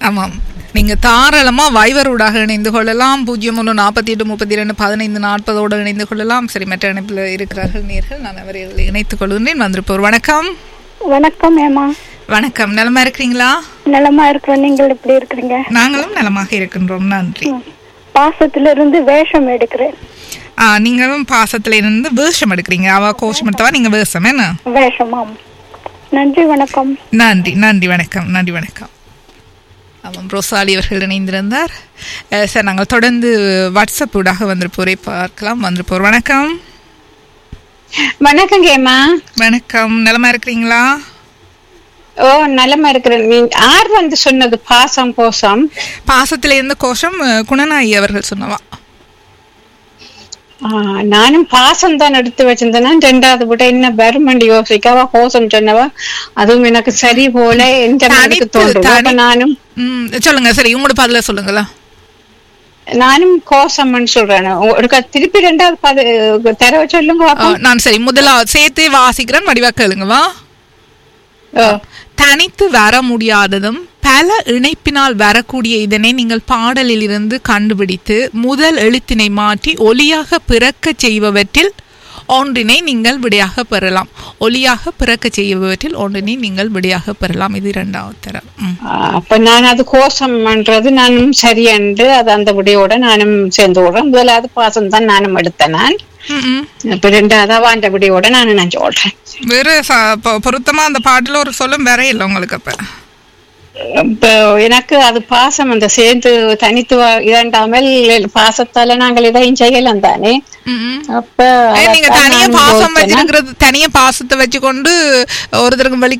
ஆமாம் நீங்க தாராளமா வைவரூடாக இணைந்து கொள்ளலாம் பூஜ்ஜியம் ஒன்று நாற்பத்தி எட்டு முப்பத்தி ரெண்டு பதினைந்து நாற்பதோடு இணைந்து கொள்ளலாம் சரி மற்ற இணைப்பில் இருக்கிறார்கள் நேர்கள் நான் அவர்களை இணைத்துக் கொள்கின்றேன் வந்திருப்போர் வணக்கம் வணக்கம் ஏமா வணக்கம் நலமா இருக்கிறீங்களா நலமா இருக்கிறோம் நீங்கள் எப்படி இருக்கிறீங்க நாங்களும் நலமாக இருக்கின்றோம் நன்றி ம். பாசத்துல இருந்து வேஷம் எடுக்கிறேன் ஆ, நீங்களும் பாசத்துல இருந்து வேஷம் எடுக்கிறீங்க அவ கோஷம் எடுத்தவா நீங்க வேஷம் என்ன வேஷமாம் நன்றி வணக்கம் நன்றி நன்றி வணக்கம் நன்றி வணக்கம் ஆமாம் ரோசாலி அவர்கள் இணைந்திருந்தார் அஹ், சார் நாங்கள் தொடர்ந்து வாட்ஸ்அப் ஊடாக வந்திருப்போரை பார்க்கலாம் வந்திருப்போர் வணக்கம் வணக்கம் கேமா வணக்கம் நலமா இருக்கிறீங்களா ஓ நலமா இருக்கிறேன் நீ யார் வந்து சொன்னது பாசம் கோசம் பாசத்துல இருந்த கோஷம் அஹ், குணநாயகி அவர்கள் சொன்னவா ஆ, நானும் பாசம் தான் எடுத்து வச்சிருந்தேன் ரெண்டாவது விட என்ன வருமண்டி யோசிக்கவா கோசம் சொன்னவா அதுவும் எனக்கு சரி போல எந்த மனதுக்கு தனித்து- தோன்றும் அப்ப தனி- நானும் ம், சொல்லுங்க சரி உங்களோட பதில சொல்லுங்களா நானும் கோசம்னு சொல்றேன் ஒரு க- திருப்பி ரெண்டாவது பது தரவ சொல்லுங்க அஹ், பாப்போம். நான் சரி முதலாவது சேர்த்தே வாசிக்கிறேன் வடிவா கேளுங்கவா ஓ, தனித்து வர முடியாததும் பல இணைப்பினால் வரக்கூடிய இதனை நீங்கள் பாடலில் இருந்து கண்டுபிடித்து முதல் எழுத்தினை மாற்றி ஒலியாக பிறக்கச் செய்பவற்றில் ஒன்றினை நீங்கள் விடையாக பெறலாம் ஒலியாக பிறக்கச் செய்பவற்றில் ஒன்றினை நீங்கள் விடையாக பெறலாம் இது இரண்டாவது தரம் ம். ஆ, அப்ப நான் அது கோசம்ன்றது நானும் சரியன்று அது அந்த விடையோட நானும் சேர்ந்து விடுறேன் முதலாவது பாசம் தான் நானும் எடுத்தேன் நான் ம், ம். இப்ப ரெண்டாவது அந்த விடையோட நானும் நான் சொல்றேன் வேறு ச- பொ- பொருத்தமா அந்த பாட்டுல ஒரு சொல்லும் வேற இல்லை உங்களுக்கு அப்ப இப்ப எனக்கு அது பாசம் அந்த சேர்ந்து தனித்து வா- இரண்டாமல் பாசத்தால நாங்கள் இதையும் செய்யலாம் தானே ம், ம். அப்ப ஏய், நீங்க அதைத்தான் தனியா நான் பாசம் யோசிச்சேன். வச்சிருக்கிறது தனியா பாசத்தை வச்சுக்கொண்டு ஒருத்தருக்கு வலி